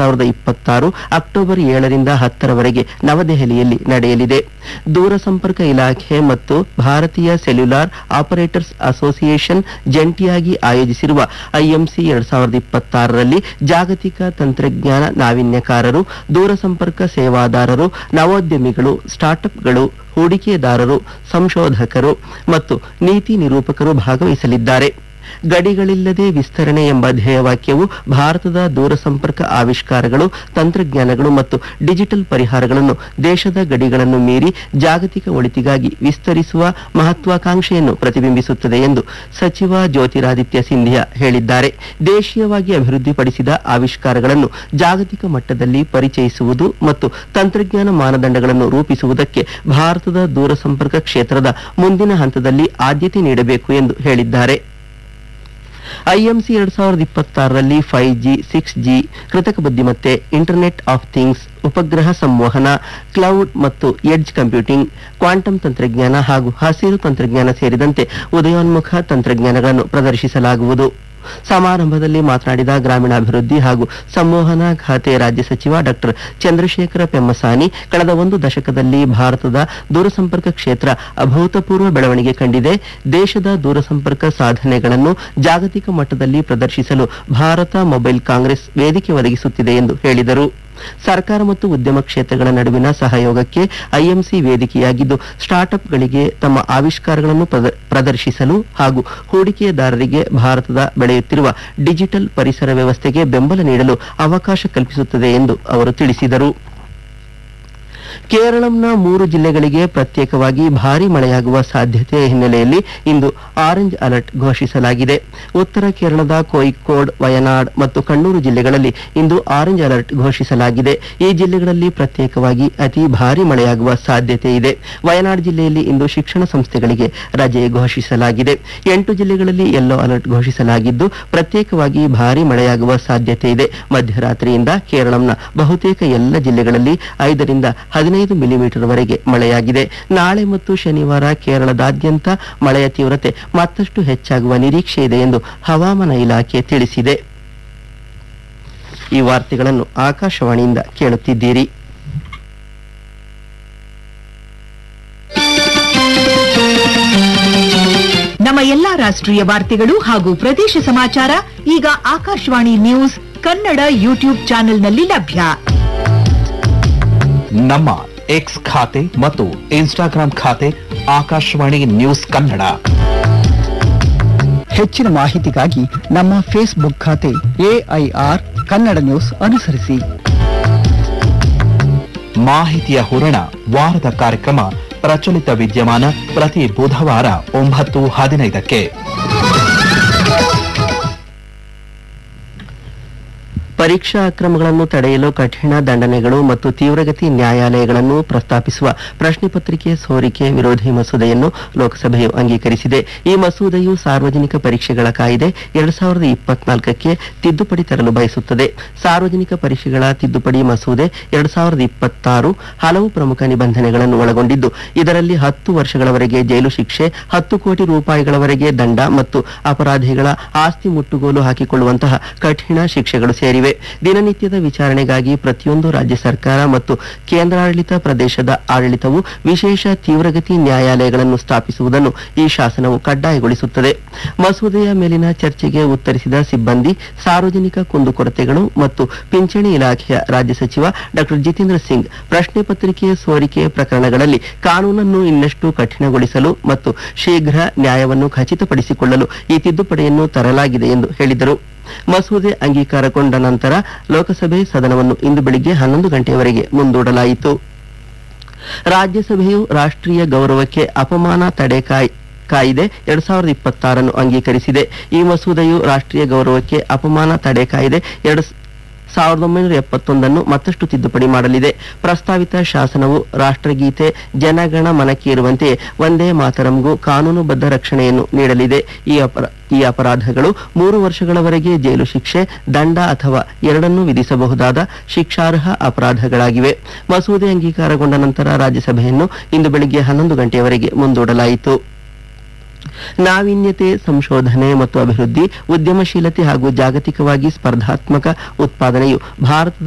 ಸಾವಿರದ ಇಪ್ಪತ್ತಾರು ಅಕ್ಟೋಬರ್ ಏಳರಿಂದ ಹತ್ತರವರೆಗೆ ನವದೆಹಲಿಯಲ್ಲಿ ನಡೆಯಲಿದೆ ದೂರಸಂಪರ್ಕ ಇಲಾಖೆ ಮತ್ತು ಭಾರತೀಯ ಸೆಲ್ಯುಲಾರ್ ಆಪರೇಟರ್ಸ್ ಅಸೋಸಿಯೇಷನ್ ಜಂಟಿಯಾಗಿ ಆಯೋಜಿಸಿರುವ ಐಎಂಸಿ ಎರಡ್ ಸಾವಿರದ ಇಪ್ಪತ್ತಾರರಲ್ಲಿ ಜಾಗತಿಕ ತಂತ್ರಜ್ಞಾನ ನಾವೀನ್ಯಕಾರರು ದೂರಸಂಪರ್ಕ ಸೇವಾದಾರರು ನವೋದ್ಯಮಿಗಳು ಸ್ಟಾರ್ಟ್ಅಪ್ಗಳು ಹೂಡಿಕೆದಾರರು ಸಂಶೋಧಕರು ಮತ್ತು ನೀತಿ ನಿರೂಪಕರು ಭಾಗವಹಿಸಲಿದ್ದಾರೆ ಗಡಿಗಳಿಲ್ಲದೆ ವಿಸ್ತರಣೆ ಎಂಬ ಧ್ಯೇಯವಾಕ್ಯವು ಭಾರತದ ದೂರಸಂಪರ್ಕ ಆವಿಷ್ಕಾರಗಳು ತಂತ್ರಜ್ಞಾನಗಳು ಮತ್ತು ಡಿಜಿಟಲ್ ಪರಿಹಾರಗಳನ್ನು ದೇಶದ ಗಡಿಗಳನ್ನು ಮೀರಿ ಜಾಗತಿಕ ಒಳಿತಿಗಾಗಿ ವಿಸ್ತರಿಸುವ ಮಹತ್ವಾಕಾಂಕ್ಷೆಯನ್ನು ಪ್ರತಿಬಿಂಬಿಸುತ್ತದೆ ಎಂದು ಸಚಿವ ಜ್ಯೋತಿರಾದಿತ್ಯ ಸಿಂಧಿಯಾ ಹೇಳಿದ್ದಾರೆ ದೇಶೀಯವಾಗಿ ಅಭಿವೃದ್ಧಿಪಡಿಸಿದ ಆವಿಷ್ಕಾರಗಳನ್ನು ಜಾಗತಿಕ ಮಟ್ಟದಲ್ಲಿ ಪರಿಚಯಿಸುವುದು ಮತ್ತು ತಂತ್ರಜ್ಞಾನ ಮಾನದಂಡಗಳನ್ನು ರೂಪಿಸುವುದಕ್ಕೆ ಭಾರತದ ದೂರಸಂಪರ್ಕ ಕ್ಷೇತ್ರದ ಮುಂದಿನ ಹಂತದಲ್ಲಿ ಆದ್ಯತೆ ನೀಡಬೇಕು ಎಂದು ಹೇಳಿದ್ದಾರೆ ಐಎಂಸಿ ಎರಡ್ ಸಾವಿರದ ಇಪ್ಪತ್ತಾರರಲ್ಲಿ ಫೈವ್ ಜಿ ಸಿಕ್ಸ್ ಜಿ ಕೃತಕ ಬುದ್ಧಿಮತ್ತೆ ಇಂಟರ್ನೆಟ್ ಆಫ್ ಥಿಂಗ್ಸ್ ಉಪಗ್ರಹ ಸಂವಹನ ಕ್ಲೌಡ್ ಮತ್ತು ಎಡ್ಜ್ ಕಂಪ್ಯೂಟಿಂಗ್ ಕ್ವಾಂಟಮ್ ತಂತ್ರಜ್ಞಾನ ಹಾಗೂ ಹಸಿರು ತಂತ್ರಜ್ಞಾನ ಸೇರಿದಂತೆ ಉದಯೋನ್ಮುಖ ತಂತ್ರಜ್ಞಾನಗಳನ್ನು ಪ್ರದರ್ಶಿಸಲಾಗುವುದು ಸಮಾರಂಭದಲ್ಲಿ ಮಾತನಾಡಿದ ಗ್ರಾಮೀಣಾಭಿವೃದ್ಧಿ ಹಾಗೂ ಸಂವಹನ ಖಾತೆ ರಾಜ್ಯ ಸಚಿವ ಡಾಕ್ಟರ್ ಚಂದ್ರಶೇಖರ ಪೆಮ್ಮಸಾನಿ ಕಳೆದ ಒಂದು ದಶಕದಲ್ಲಿ ಭಾರತದ ದೂರಸಂಪರ್ಕ ಕ್ಷೇತ್ರ ಅಭೂತಪೂರ್ವ ಬೆಳವಣಿಗೆ ಕಂಡಿದೆ ದೇಶದ ದೂರಸಂಪರ್ಕ ಸಾಧನೆಗಳನ್ನು ಜಾಗತಿಕ ಮಟ್ಟದಲ್ಲಿ ಪ್ರದರ್ಶಿಸಲು ಭಾರತ ಮೊಬೈಲ್ ಕಾಂಗ್ರೆಸ್ ವೇದಿಕೆ ಒದಗಿಸುತ್ತಿದೆ ಎಂದು ಹೇಳಿದರು ಸರ್ಕಾರ ಮತ್ತು ಉದ್ಯಮ ಕ್ಷೇತ್ರಗಳ ನಡುವಿನ ಸಹಯೋಗಕ್ಕೆ ಐಎಂಸಿ ವೇದಿಕೆಯಾಗಿದ್ದು ಸ್ಟಾರ್ಟ್ಅಪ್ಗಳಿಗೆ ತಮ್ಮ ಆವಿಷ್ಕಾರಗಳನ್ನು ಪ್ರದ- ಪ್ರದರ್ಶಿಸಲು ಹಾಗೂ ಹೂಡಿಕೆದಾರರಿಗೆ ಭಾರತದ ಬೆಳೆಯುತ್ತಿರುವ ಡಿಜಿಟಲ್ ಪರಿಸರ ವ್ಯವಸ್ಥೆಗೆ ಬೆಂಬಲ ನೀಡಲು ಅವಕಾಶ ಕಲ್ಪಿಸುತ್ತದೆ ಎಂದು ಅವರು ತಿಳಿಸಿದರು ಕೇರಳಂನ ಮೂರು ಜಿಲ್ಲೆಗಳಿಗೆ ಪ್ರತ್ಯೇಕವಾಗಿ ಭಾರೀ ಮಳೆಯಾಗುವ ಸಾಧ್ಯತೆಯ ಹಿನ್ನೆಲೆಯಲ್ಲಿ ಇಂದು ಆರೆಂಜ್ ಅಲರ್ಟ್ ಘೋಷಿಸಲಾಗಿದೆ ಉತ್ತರ ಕೇರಳದ ಕೋಯಿಕೋಡ್ ವಯನಾಡ್ ಮತ್ತು ಕಣ್ಣೂರು ಜಿಲ್ಲೆಗಳಲ್ಲಿ ಇಂದು ಆರೆಂಜ್ ಅಲರ್ಟ್ ಘೋಷಿಸಲಾಗಿದೆ ಈ ಜಿಲ್ಲೆಗಳಲ್ಲಿ ಪ್ರತ್ಯೇಕವಾಗಿ ಅತಿ ಭಾರೀ ಮಳೆಯಾಗುವ ಸಾಧ್ಯತೆ ಇದೆ ವಯನಾಡ್ ಜಿಲ್ಲೆಯಲ್ಲಿ ಇಂದು ಶಿಕ್ಷಣ ಸಂಸ್ಥೆಗಳಿಗೆ ರಜೆ ಘೋಷಿಸಲಾಗಿದೆ ಎಂಟು ಜಿಲ್ಲೆಗಳಲ್ಲಿ ಯೆಲ್ಲೋ ಅಲರ್ಟ್ ಘೋಷಿಸಲಾಗಿದ್ದು ಪ್ರತ್ಯೇಕವಾಗಿ ಭಾರೀ ಮಳೆಯಾಗುವ ಸಾಧ್ಯತೆ ಇದೆ ಮಧ್ಯರಾತ್ರಿಯಿಂದ ಕೇರಳಂನ ಬಹುತೇಕ ಎಲ್ಲ ಜಿಲ್ಲೆಗಳಲ್ಲಿ ಐದರಿಂದ ಹದಿನೈದು ಮಿಲಿಮೀಟರ್ ವರೆಗೆ ಮಳೆಯಾಗಿದೆ ನಾಳೆ ಮತ್ತು ಶನಿವಾರ ಕೇರಳದಾದ್ಯಂತ ಮಳೆಯ ತೀವ್ರತೆ ಮತ್ತಷ್ಟು ಹೆಚ್ಚಾಗುವ ನಿರೀಕ್ಷೆ ಇದೆ ಎಂದು ಹವಾಮಾನ ಇಲಾಖೆ ತಿಳಿಸಿದೆ ಈ ವಾರ್ತೆಗಳನ್ನು ಆಕಾಶವಾಣಿಯಿಂದ ಕೇಳುತ್ತಿದ್ದೀರಿ ನಮ್ಮ ಎಲ್ಲಾ ರಾಷ್ಟ್ರೀಯ ವಾರ್ತೆಗಳು ಹಾಗೂ ಪ್ರದೇಶ ಸಮಾಚಾರ ಈಗ ಆಕಾಶವಾಣಿ ನ್ಯೂಸ್ ಕನ್ನಡ ಯೂಟ್ಯೂಬ್ ಚಾನೆಲ್ನಲ್ಲಿ ಲಭ್ಯ ನಮ್ಮ ಎಕ್ಸ್ ಖಾತೆ ಮತ್ತು ಇನ್ಸ್ಟಾಗ್ರಾಂ ಖಾತೆ ಆಕಾಶವಾಣಿ ನ್ಯೂಸ್ ಕನ್ನಡ ಹೆಚ್ಚಿನ ಮಾಹಿತಿಗಾಗಿ ನಮ್ಮ ಫೇಸ್ಬುಕ್ ಖಾತೆ ಎಐಆರ್ ಕನ್ನಡ ನ್ಯೂಸ್ ಅನುಸರಿಸಿ ಮಾಹಿತಿಯ ಹೂರಣ ವಾರದ ಕಾರ್ಯಕ್ರಮ ಪ್ರಚಲಿತ ವಿದ್ಯಮಾನ ಪ್ರತಿ ಬುಧವಾರ ಒಂಬತ್ತು ಹದಿನೈದಕ್ಕೆ ಪರೀಕ್ಷಾ ಅಕ್ರಮಗಳನ್ನು ತಡೆಯಲು ಕಠಿಣ ದಂಡನೆಗಳು ಮತ್ತು ತೀವ್ರಗತಿ ನ್ಯಾಯಾಲಯಗಳನ್ನು ಪ್ರಸ್ತಾಪಿಸುವ ಪ್ರಶ್ನೆ ಪತ್ರಿಕೆ ಸೋರಿಕೆ ವಿರೋಧಿ ಮಸೂದೆಯನ್ನು ಲೋಕಸಭೆಯು ಅಂಗೀಕರಿಸಿದೆ ಈ ಮಸೂದೆಯು ಸಾರ್ವಜನಿಕ ಪರೀಕ್ಷೆಗಳ ಕಾಯ್ದೆ ಎರಡ್ ಸಾವಿರದ ಇಪ್ಪತ್ನಾಲ್ಕಕ್ಕೆ ತಿದ್ದುಪಡಿ ತರಲು ಬಯಸುತ್ತದೆ ಸಾರ್ವಜನಿಕ ಪರೀಕ್ಷೆಗಳ ತಿದ್ದುಪಡಿ ಮಸೂದೆ ಎರಡ್ ಸಾವಿರದ ಇಪ್ಪತ್ತಾರು ಹಲವು ಪ್ರಮುಖ ನಿಬಂಧನೆಗಳನ್ನು ಒಳಗೊಂಡಿದ್ದು ಇದರಲ್ಲಿ ಹತ್ತು ವರ್ಷಗಳವರೆಗೆ ಜೈಲು ಶಿಕ್ಷೆ ಹತ್ತು ಕೋಟಿ ರೂಪಾಯಿಗಳವರೆಗೆ ದಂಡ ಮತ್ತು ಅಪರಾಧಿಗಳ ಆಸ್ತಿ ಮುಟ್ಟುಗೋಲು ಹಾಕಿಕೊಳ್ಳುವಂತಹ ಕಠಿಣ ಶಿಕ್ಷೆಗಳು ಸೇರಿವೆ ದಿನನಿತ್ಯದ ವಿಚಾರಣೆಗಾಗಿ ಪ್ರತಿಯೊಂದು ರಾಜ್ಯ ಸರ್ಕಾರ ಮತ್ತು ಕೇಂದ್ರಾಡಳಿತ ಪ್ರದೇಶದ ಆಡಳಿತವು ವಿಶೇಷ ತೀವ್ರಗತಿ ನ್ಯಾಯಾಲಯಗಳನ್ನು ಸ್ಥಾಪಿಸುವುದನ್ನು ಈ ಶಾಸನವು ಕಡ್ಡಾಯಗೊಳಿಸುತ್ತದೆ ಮಸೂದೆಯ ಮೇಲಿನ ಚರ್ಚೆಗೆ ಉತ್ತರಿಸಿದ ಸಿಬ್ಬಂದಿ ಸಾರ್ವಜನಿಕ ಕುಂದುಕೊರತೆಗಳು ಮತ್ತು ಪಿಂಚಣಿ ಇಲಾಖೆಯ ರಾಜ್ಯ ಸಚಿವ ಡಾಕ್ಟರ್ ಜಿತೇಂದ್ರ ಸಿಂಗ್ ಪ್ರಶ್ನೆ ಪತ್ರಿಕೆ ಸೋರಿಕೆ ಪ್ರಕರಣಗಳಲ್ಲಿ ಕಾನೂನನ್ನು ಇನ್ನಷ್ಟು ಕಠಿಣಗೊಳಿಸಲು ಮತ್ತು ಶೀಘ್ರ ನ್ಯಾಯವನ್ನು ಖಚಿತಪಡಿಸಿಕೊಳ್ಳಲು ಈ ತಿದ್ದುಪಡಿಯನ್ನು ತರಲಾಗಿದೆ ಎಂದು ಹೇಳಿದರು ಮಸೂದೆ ಅಂಗೀಕಾರಗೊಂಡ ನಂತರ ಲೋಕಸಭೆ ಸದನವನ್ನು ಇಂದು ಬೆಳಿಗ್ಗೆ ಹನ್ನೊಂದು ಗಂಟೆಯವರೆಗೆ ಮುಂದೂಡಲಾಯಿತು ರಾಜ್ಯಸಭೆಯು ರಾಷ್ಟ್ರೀಯ ಗೌರವಕ್ಕೆ ಅಪಮಾನ ತಡೆ ಕಾಯ್ ಕಾಯ್ದೆ ಎರಡ್ ಸಾವಿರದ ಇಪ್ಪತ್ತಾರನ್ನು ಅಂಗೀಕರಿಸಿದೆ ಈ ಮಸೂದೆಯು ರಾಷ್ಟ್ರೀಯ ಗೌರವಕ್ಕೆ ಅಪಮಾನ ತಡೆ ಕಾಯ್ದೆ ಎರಡ್ ಸಾವಿರದ ಒಂಬೈನೂರ ಎಪ್ಪತ್ತೊಂದನ್ನು ಮತ್ತಷ್ಟು ತಿದ್ದುಪಡಿ ಮಾಡಲಿದೆ ಪ್ರಸ್ತಾವಿತ ಶಾಸನವು ರಾಷ್ಟ್ರಗೀತೆ ಜನಗಣ ಮನಕ್ಕೆ ಇರುವಂತೆ ಒಂದೇ ಮಾತರಂಗೂ ಕಾನೂನುಬದ್ಧ ರಕ್ಷಣೆಯನ್ನು ನೀಡಲಿದೆ ಈ ಅಪರ ಈ ಅಪರಾಧಗಳು ಮೂರು ವರ್ಷಗಳವರೆಗೆ ಜೈಲು ಶಿಕ್ಷೆ ದಂಡ ಅಥವಾ ಎರಡನ್ನೂ ವಿಧಿಸಬಹುದಾದ ಶಿಕ್ಷಾರ್ಹ ಅಪರಾಧಗಳಾಗಿವೆ ಮಸೂದೆ ಅಂಗೀಕಾರಗೊಂಡ ನಂತರ ರಾಜ್ಯಸಭೆಯನ್ನು ಇಂದು ಬೆಳಿಗ್ಗೆ ಹನ್ನೊಂದು ಗಂಟೆಯವರೆಗೆ ಮುಂದೂಡಲಾಯಿತು ನಾವೀನ್ಯತೆ ಸಂಶೋಧನೆ ಮತ್ತು ಅಭಿವೃದ್ಧಿ ಉದ್ಯಮಶೀಲತೆ ಹಾಗೂ ಜಾಗತಿಕವಾಗಿ ಸ್ಪರ್ಧಾತ್ಮಕ ಉತ್ಪಾದನೆಯು ಭಾರತದ